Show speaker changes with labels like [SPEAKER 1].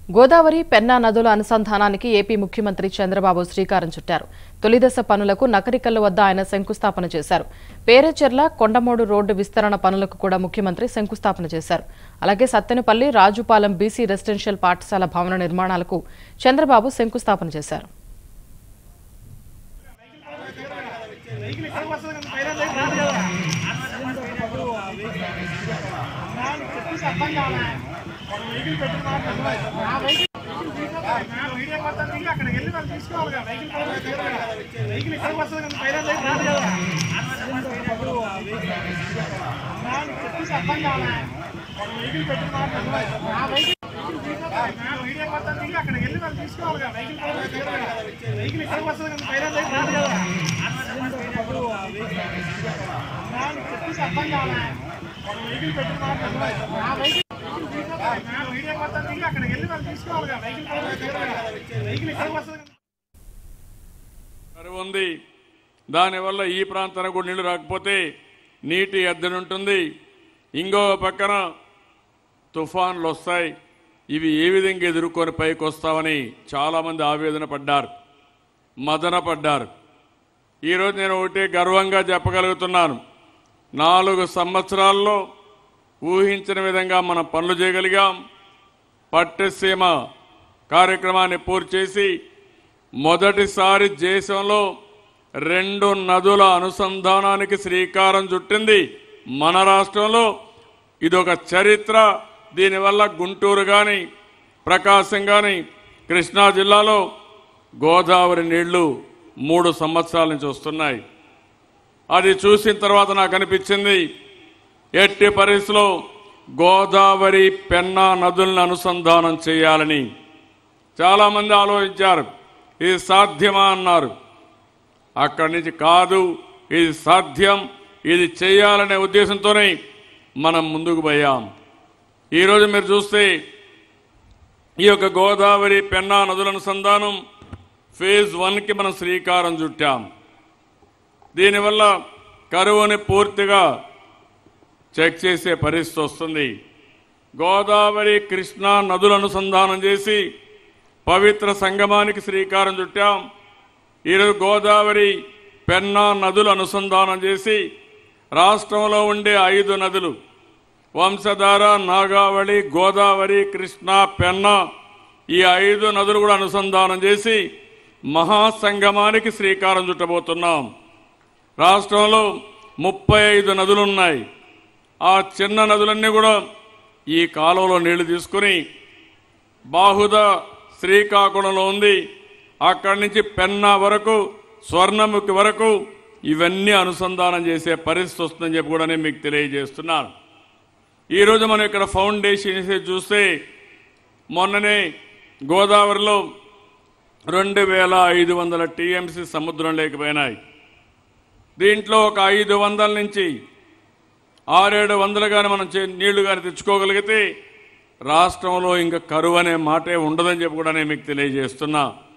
[SPEAKER 1] గోదావరి పెన్నా నదుల అనుసంధానానికి ఏపీ ముఖ్యమంత్రి చంద్రబాబు శ్రీకారం చుట్టారు తొలిదశ పనులకు నకరికల్లు వద్ద ఆయన శంకుస్థాపన చేశారు పేరేచెర్ల కొండమూడు రోడ్డు విస్తరణ పనులకు కూడా ముఖ్యమంత్రి శంకుస్థాపన చేశారు అలాగే సత్తెనపల్లి రాజుపాలెం బీసీ రెసిడెన్షియల్ పాఠశాల భవన నిర్మాణాలకు చంద్రబాబు శంకుస్థాపన చేశారు
[SPEAKER 2] మీడియా మొత్తం దిగి అక్కడికి వెళ్ళి వాళ్ళు తీసుకోవాలి కదా వెహికల్ వెహికల్ ఇక్కడికి వస్తుంది కదా పైన దగ్గర రాదు కదా నాకు చెప్పేసి అర్థం కావాలి ఒక వెహికల్ పెట్టిన మాట నిజమే. ఆ వెహికల్ మీడియా మొత్తం దిగి అక్కడికి వెళ్ళి వాళ్ళు తీసుకోవాలి కదా వెహికల్ వెహికల్ ఇక్కడికి వస్తుంది కదా పైన దగ్గర రాదు కదా నాకు చెప్పేసి అర్థం కావాలి ఒక వెహికల్ పెట్టిన మాట నిజమే. ఆ వెహికల్ మీడియా మొత్తం దిగి అక్కడికి వెళ్ళి వాళ్ళు తీసుకోవాలి కదా వెహికల్ వెహికల్ ఇక్కడికి వస్తుంది కదా
[SPEAKER 3] కరువు ఉంది దానివల్ల ఈ ప్రాంతానికి కూడా నీళ్లు రాకపోతే నీటి ఎద్దడి ఉంటుంది ఇంకో పక్కన తుఫాన్లు వస్తాయి ఇవి ఏ విధంగా ఎదుర్కొని పైకి వస్తామని చాలామంది ఆవేదన పడ్డారు మదన పడ్డారు ఈరోజు నేను ఒకటే గర్వంగా చెప్పగలుగుతున్నాను నాలుగు సంవత్సరాల్లో ఊహించిన విధంగా మనం పనులు చేయగలిగాం పట్టసీమ కార్యక్రమాన్ని పూర్తి చేసి మొదటిసారి దేశంలో రెండు నదుల అనుసంధానానికి శ్రీకారం చుట్టింది మన రాష్ట్రంలో ఇదొక చరిత్ర దీనివల్ల గుంటూరు కానీ ప్రకాశం కానీ కృష్ణా జిల్లాలో గోదావరి నీళ్లు మూడు సంవత్సరాల నుంచి వస్తున్నాయి అది చూసిన తర్వాత నాకు అనిపించింది ఎట్టి పరిస్థితిలో గోదావరి పెన్నా నదులను అనుసంధానం చేయాలని చాలామంది ఆలోచించారు ఇది సాధ్యమా అన్నారు అక్కడి నుంచి కాదు ఇది సాధ్యం ఇది చేయాలనే ఉద్దేశంతోనే మనం ముందుకు పోయాం ఈరోజు మీరు చూస్తే ఈ యొక్క గోదావరి పెన్నా నదుల అనుసంధానం ఫేజ్ వన్కి మనం శ్రీకారం చుట్టాం దీనివల్ల కరువుని పూర్తిగా చెక్ చేసే పరిస్థితి వస్తుంది గోదావరి కృష్ణా నదుల అనుసంధానం చేసి పవిత్ర సంగమానికి శ్రీకారం చుట్టాం ఈరోజు గోదావరి పెన్నా నదులు అనుసంధానం చేసి రాష్ట్రంలో ఉండే ఐదు నదులు వంశధార నాగావళి గోదావరి కృష్ణా పెన్నా ఈ ఐదు నదులు కూడా అనుసంధానం చేసి మహాసంగమానికి శ్రీకారం చుట్టబోతున్నాం రాష్ట్రంలో ముప్పై ఐదు నదులు ఉన్నాయి ఆ చిన్న నదులన్నీ కూడా ఈ కాలువలో నీళ్లు తీసుకుని బాహుద శ్రీకాకుళంలో ఉంది అక్కడి నుంచి పెన్నా వరకు స్వర్ణముఖి వరకు ఇవన్నీ అనుసంధానం చేసే పరిస్థితి వస్తుందని చెప్పి కూడా నేను మీకు తెలియజేస్తున్నాను ఈరోజు మనం ఇక్కడ ఫౌండేషన్ వేసి చూస్తే మొన్ననే గోదావరిలో రెండు వేల ఐదు వందల టీఎంసీ సముద్రం లేకపోయినాయి దీంట్లో ఒక ఐదు వందల నుంచి ఆరేడు వందలు కానీ మనం చే- నీళ్లు కానీ తెచ్చుకోగలిగితే రాష్ట్రంలో ఇంకా కరువు అనే మాటే ఉండదని చెప్పి కూడా నేను మీకు తెలియజేస్తున్నా